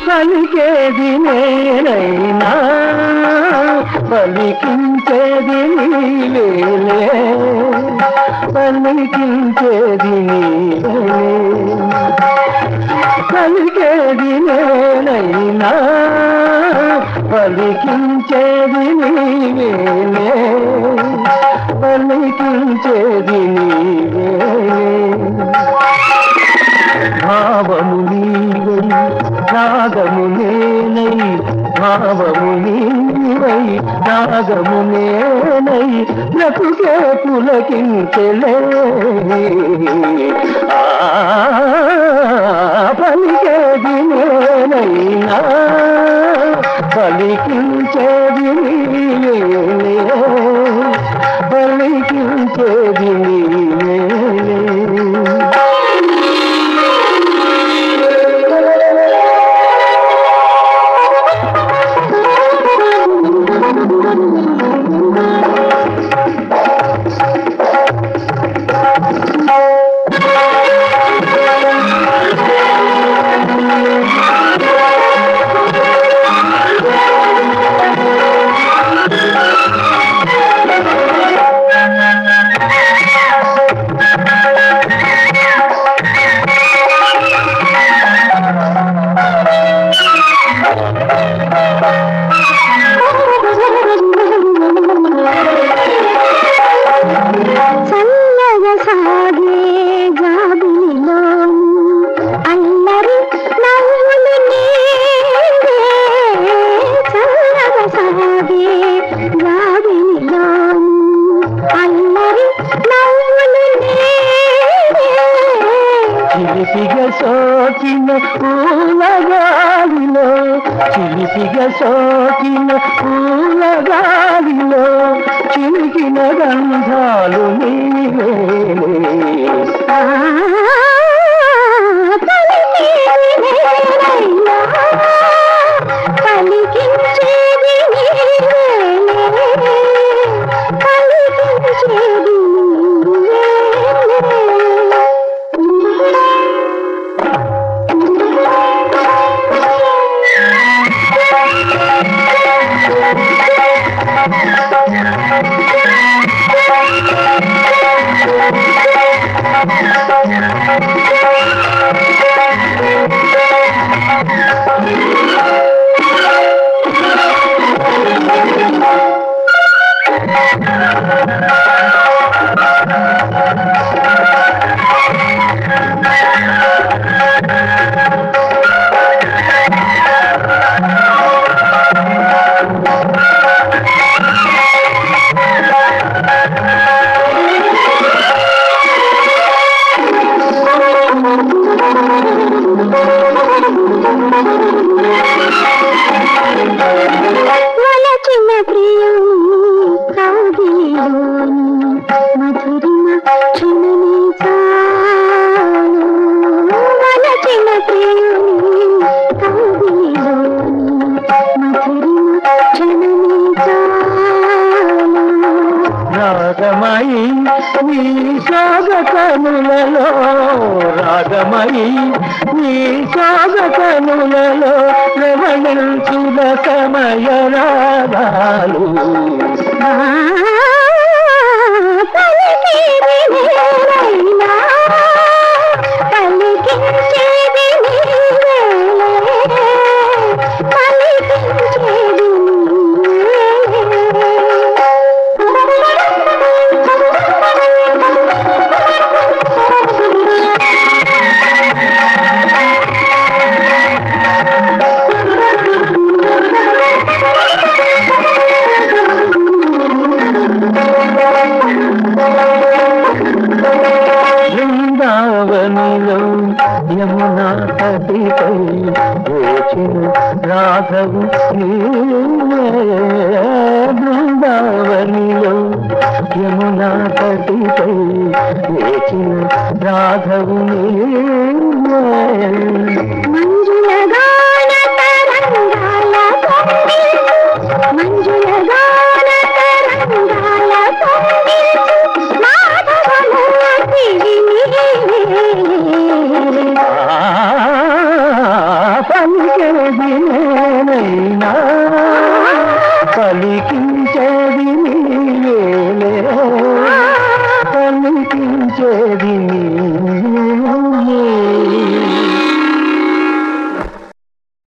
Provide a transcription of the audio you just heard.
పలికేది నేనైనా పలికించేది నీవేలే పలికించేది నీవేలే పలికేది నేనైనా పలికించేది నీవేలే పలికించేది నీవేలే భావము నీవై రాగము నేనై భావము నీవై రాగము నేనై బ్రతుకే పులకించలే ఆ, పలికేది నేనైనా పలికించేది నీవేలే పలికించేది నీవేలే చల్లగా సాగే జాబిలిలో అల్లరి నవ్వులు నీవే చల్లగా సాగే జాబిలిలో అల్లరి నవ్వులు నీవే చిలిపిగ సోకిన పూలగాలిలో చిలిపిగ సోకిన పూలగాలిలో చిలికిన గంధాలు నీవేలే ఆ పలికేది నేనైనా పలికించేది నీవేలే పలికించేది వలచిన ప్రియుని కౌగిలిలోని మధురిమ క్షణమే చాలు వలచిన ప్రియుని కౌగిలిలోని మధురిమ క్షణమే చాలు రాగమయి నీ సాగతనులలో రాగమయి నీ సాగతనులలో రమణించుల సమయ రాగాలు ఆ పలికేది నేనైనా పలికించేది నీవేలే పలికించేది బృందావనిలో యమునా తటిపై వేచిన రాఘవు నీవే. బృందావనిలో యమునా తటిపై వేచిన రాఘవు నీవే. మంజుల గాన తరంగాల పొంగి మంజుల గాన